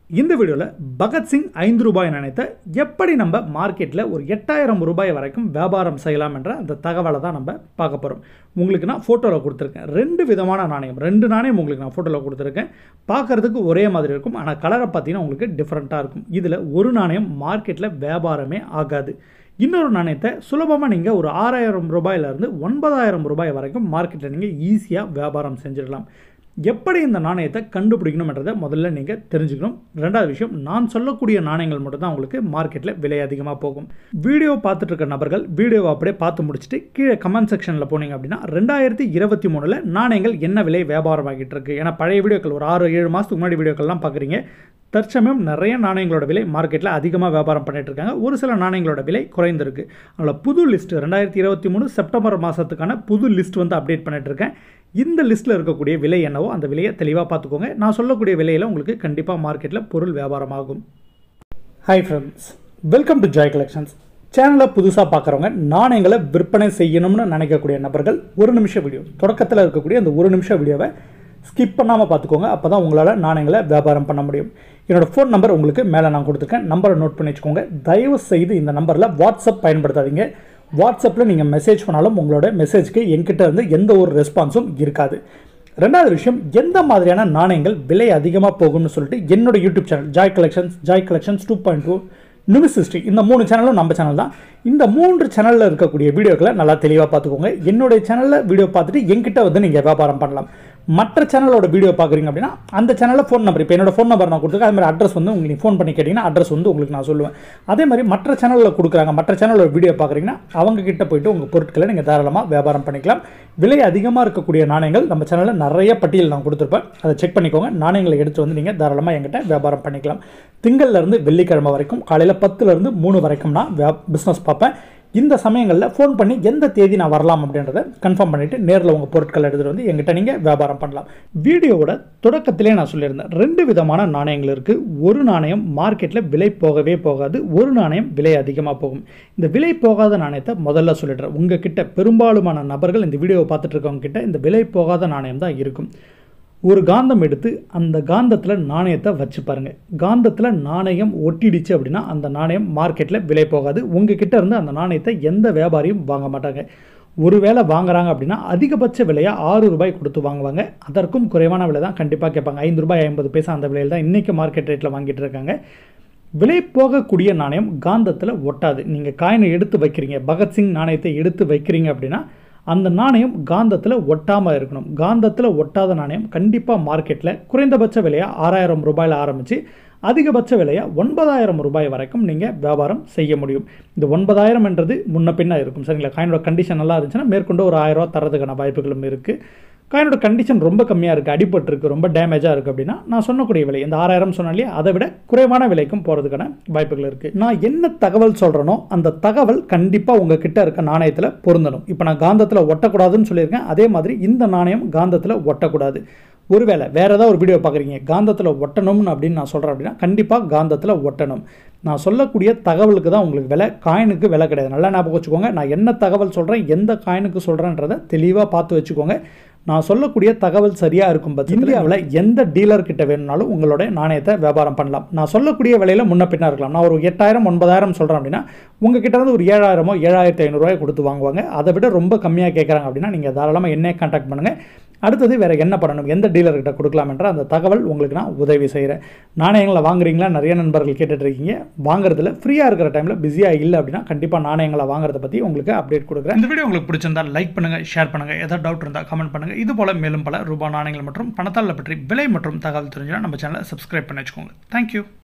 இந்த வீடியோவில் பகத்சிங் ஐந்து ரூபாய் நாணயத்தை எப்படி நம்ம மார்க்கெட்டில் ஒரு எட்டாயிரம் ரூபாய் வரைக்கும் வியாபாரம் செய்யலாம் என்ற அந்த தகவலை தான் நம்ம பார்க்க போகிறோம் உங்களுக்கு நான் ஃபோட்டோவில் கொடுத்துருக்கேன் ரெண்டு விதமான நாணயம் ரெண்டு நாணயம் உங்களுக்கு நான் ஃபோட்டோவில் கொடுத்துருக்கேன் பார்க்குறதுக்கு ஒரே மாதிரி இருக்கும் ஆனால் கலரை பார்த்தீங்கன்னா உங்களுக்கு டிஃப்ரெண்ட்டாக இருக்கும் இதில் ஒரு நாணயம் மார்க்கெட்டில் வியாபாரமே ஆகாது இன்னொரு நாணயத்தை சுலபமாக நீங்கள் ஒரு ஆறாயிரம் ரூபாயிலேருந்து ஒன்பதாயிரம் ரூபாய் வரைக்கும் மார்க்கெட்டில் நீங்கள் ஈஸியாக வியாபாரம் செஞ்சிடலாம் எப்படி இந்த நாணயத்தை கண்டுபிடிக்கணும்ன்றதை முதல்ல நீங்கள் தெரிஞ்சுக்கணும் ரெண்டாவது விஷயம் நான் சொல்லக்கூடிய நாணயங்கள் மட்டும்தான் உங்களுக்கு மார்க்கெட்டில் விலை அதிகமாக போகும் வீடியோ பார்த்துட்டு இருக்க நபர்கள் வீடியோவை அப்படியே பார்த்து முடிச்சுட்டு கீழே கமெண்ட் செக்ஷனில் போனீங்க அப்படின்னா ரெண்டாயிரத்தி இருபத்தி மூணில் நாணயங்கள் என்ன விலை வியாபாரம் ஆகிட்டு இருக்கு ஏன்னா பழைய வீடியோக்கள் ஒரு ஆறு ஏழு மாதத்துக்கு முன்னாடி வீடியோக்கள்லாம் பார்க்குறீங்க தற்சமயம் நிறைய நாணயங்களோட விலை மார்க்கெட்டில் அதிகமாக வியாபாரம் பண்ணிட்டு இருக்காங்க ஒரு சில நாணயங்களோட விலை குறைந்திருக்கு அதில் புது லிஸ்ட் ரெண்டாயிரத்தி இருபத்தி மூணு செப்டம்பர் மாதத்துக்கான புது லிஸ்ட் வந்து அப்டேட் பண்ணிட்டு இருக்கேன் இந்த லிஸ்ட்டில் இருக்கக்கூடிய விலை என்னவோ அந்த விலையை தெளிவாக பார்த்துக்கோங்க நான் சொல்லக்கூடிய விலையில் உங்களுக்கு கண்டிப்பாக மார்க்கெட்டில் பொருள் வியாபாரம் ஆகும் hi friends welcome to Joy collections சேனலை புதுசாக பார்க்குறவங்க நாணயங்களை விற்பனை செய்யணும்னு நினைக்கக்கூடிய நபர்கள் ஒரு நிமிஷம் வீடியோ தொடக்கத்தில் இருக்கக்கூடிய அந்த ஒரு நிமிஷம் வீடியோவை ஸ்கிப் பண்ணாமல் பார்த்துக்கோங்க அப்போ தான் உங்களால் நாணயங்களை வியாபாரம் பண்ண முடியும் என்னோடய ஃபோன் நம்பர் உங்களுக்கு மேலே நான் கொடுத்துருக்கேன் நம்பரை நோட் பண்ணி வச்சுக்கோங்க தயவு செய்து இந்த நம்பரில் வாட்ஸ்அப் பயன்படுத்தாதீங்க வாட்ஸ்அப்பில் நீங்கள் மெசேஜ் பண்ணாலும் உங்களோட மெசேஜ்க்கு என்கிட்ட இருந்து எந்த ஒரு ரெஸ்பான்ஸும் இருக்காது ரெண்டாவது விஷயம் எந்த மாதிரியான நாணயங்கள் விலை அதிகமாக போகும்னு சொல்லிட்டு என்னோட YouTube channel Joy collections Joy collections two point two news history இந்த மூணு சேனலும் நம்ம சேனல் தான் இந்த மூன்று சேனலில் இருக்கக்கூடிய வீடியோக்களை நல்லா தெளிவாக பார்த்துக்கோங்க என்னுடைய சேனலில் வீடியோ பார்த்துட்டு என்கிட்ட வந்து நீங்கள் வியாபாரம் பண்ணலாம் மற்ற சேனலோட வீடியோ பார்க்குறீங்க அப்படின்னா அந்த சேனலில் ஃபோன் நம்பர் இப்போ என்னோட ஃபோன் நம்பர் நான் கொடுத்துருக்கேன் அது மாதிரி அட்ரஸ் வந்து உங்களுக்கு நீங்கள் ஃபோன் பண்ணி கேட்டிங்கன்னா அட்ரஸ் வந்து உங்களுக்கு நான் சொல்லுவேன் அதே மாதிரி மற்ற சேனலில் கொடுக்குறாங்க மற்ற சேனலோட வீடியோ பார்க்குறீங்கன்னா அவங்க கிட்ட போயிட்டு உங்கள் பொருட்களை நீங்கள் தாராளமாக வியாபாரம் பண்ணிக்கலாம் விலை அதிகமாக இருக்கக்கூடிய நாணயங்கள் நம்ம சேனலில் நிறைய பட்டியல் நான் கொடுத்துருப்பேன் அதை செக் பண்ணிக்கோங்க நாணயங்களை எடுத்து வந்து நீங்கள் தாராளமாக என்கிட்ட வியாபாரம் பண்ணிக்கலாம் திங்கள்லேருந்து வெள்ளிக்கிழமை வரைக்கும் காலையில் பத்துலேருந்து மூணு வரைக்கும் நான் வியா பிஸ்னஸ் பார்ப்பேன் இந்த சமயங்களில் ஃபோன் பண்ணி எந்த தேதி நான் வரலாம் அப்படின்றத கன்ஃபார்ம் பண்ணிவிட்டு நேரில் உங்கள் பொருட்கள் எடுத்துகிட்டு வந்து எங்கிட்ட நீங்கள் வியாபாரம் பண்ணலாம் வீடியோவோட தொடக்கத்திலே நான் சொல்லியிருந்தேன் ரெண்டு விதமான நாணயங்கள் இருக்குது ஒரு நாணயம் மார்க்கெட்டில் விலை போகவே போகாது ஒரு நாணயம் விலை அதிகமாக போகும் இந்த விலை போகாத நாணயத்தை முதல்ல சொல்லிடுறேன் உங்கள் கிட்ட பெரும்பாலுமான நபர்கள் இந்த வீடியோவை பார்த்துட்டு இருக்கவங்க கிட்ட இந்த விலை போகாத நாணயம் தான் இருக்கும் ஒரு காந்தம் எடுத்து அந்த காந்தத்தில் நாணயத்தை வச்சு பாருங்கள் காந்தத்தில் நாணயம் ஒட்டிடுச்சு அப்படின்னா அந்த நாணயம் மார்க்கெட்டில் விலை போகாது உங்ககிட்ட இருந்து அந்த நாணயத்தை எந்த வியாபாரியும் வாங்க மாட்டாங்க ஒருவேளை வாங்குறாங்க அப்படின்னா அதிகபட்ச விலையாக ஆறு ரூபாய் கொடுத்து வாங்குவாங்க அதற்கும் குறைவான விலை தான் கண்டிப்பாக கேட்பாங்க ஐந்து ரூபாய் ஐம்பது பைசா அந்த விலையில் தான் இன்றைக்கி மார்க்கெட் ரேட்டில் வாங்கிட்டு இருக்காங்க விலை போகக்கூடிய நாணயம் காந்தத்தில் ஒட்டாது நீங்கள் காயினை எடுத்து வைக்கிறீங்க பகத்சிங் நாணயத்தை எடுத்து வைக்கிறீங்க அப்படின்னா அந்த நாணயம் காந்தத்தில் ஒட்டாமல் இருக்கணும் காந்தத்தில் ஒட்டாத நாணயம் கண்டிப்பாக மார்க்கெட்டில் குறைந்தபட்ச விலையாக ஆறாயிரம் ரூபாயில் ஆரம்பித்து அதிகபட்ச விலையாக ஒன்பதாயிரம் ரூபாய் வரைக்கும் நீங்கள் வியாபாரம் செய்ய முடியும் இந்த ஒன்பதாயிரம் என்றது முன்ன பின்னா இருக்கும் சரிங்களா காயினோட கண்டிஷன் நல்லா இருந்துச்சுன்னா மேற்கொண்டு ஒரு ஆயிரம் ரூபா தரதுக்கான வாய்ப்புகளும் இருக்குது காயினோட கண்டிஷன் ரொம்ப கம்மியாக இருக்குது அடிபட்டிருக்கு ரொம்ப டேமேஜாக இருக்குது அப்படின்னா நான் சொன்னக்கூடிய விலை இந்த ஆறாயிரம் சொன்னாலே அதை விட குறைவான விலைக்கும் போகிறதுக்கான வாய்ப்புகள் இருக்குது நான் என்ன தகவல் சொல்கிறேனோ அந்த தகவல் கண்டிப்பாக உங்கள் கிட்ட இருக்க நாணயத்தில் பொருந்தணும் இப்போ நான் காந்தத்தில் ஒட்டக்கூடாதுன்னு சொல்லியிருக்கேன் அதே மாதிரி இந்த நாணயம் காந்தத்தில் ஒட்டக்கூடாது ஒருவேளை வேறு ஏதாவது ஒரு வீடியோ பார்க்குறீங்க காந்தத்தில் ஒட்டணும்னு அப்படின்னு நான் சொல்கிறேன் அப்படின்னா கண்டிப்பாக காந்தத்தில் ஒட்டணும் நான் சொல்லக்கூடிய தகவலுக்கு தான் உங்களுக்கு விலை காயினுக்கு விலை கிடையாது நல்லா ஞாபகம் வச்சுக்கோங்க நான் என்ன தகவல் சொல்கிறேன் எந்த காயினுக்கு சொல்கிறேன்றதை தெளிவாக பார்த்து வச்சுக்கோங்க நான் சொல்லக்கூடிய தகவல் சரியாக இருக்கும் பட்சத்தில் இந்தியாவில் எந்த டீலர் கிட்ட வேணும்னாலும் உங்களோட நாணயத்தை வியாபாரம் பண்ணலாம் நான் சொல்லக்கூடிய விலையில் முன்ன பின்னா இருக்கலாம் நான் ஒரு எட்டாயிரம் ஒன்பதாயிரம் சொல்கிறேன் அப்படின்னா உங்ககிட்ட இருந்து ஒரு ஏழாயிரமோ ஏழாயிரத்தி ஐநூறுரூவாய் கொடுத்து வாங்குவாங்க அதை விட ரொம்ப கம்மியாக கேட்குறாங்க அப்படின்னா நீங்கள் தாராளமாக என்னை கான்டாக்ட் பண்ணுங்கள் அடுத்தது வேறு என்ன பண்ணணும் எந்த டீலர்கிட்ட கொடுக்கலாம் என்ற அந்த தகவல் உங்களுக்கு நான் உதவி செய்கிறேன் நாணயங்களை வாங்குறீங்களா நிறைய நண்பர்கள் கேட்டுட்ருக்கீங்க வாங்குறதுல ஃப்ரீயாக இருக்கிற டைமில் பிஸியாக இல்லை அப்படின்னா கண்டிப்பாக நாணயங்களை வாங்குறத பற்றி உங்களுக்கு அப்டேட் கொடுக்குறேன் இந்த வீடியோ உங்களுக்கு பிடிச்சிருந்தா லைக் பண்ணுங்கள் ஷேர் பண்ணுங்கள் ஏதாவது டவுட் இருந்தால் கமெண்ட் பண்ணுங்கள் இது போல் மேலும் பல ரூபாய் நாணயங்கள் மற்றும் பணத்தால் பற்றி விலை மற்றும் தகவல் தெரிஞ்சுன்னா நம்ம சேனலை சப்ஸ்கிரைப் பண்ணி வச்சுக்கோங்க தேங்க்யூ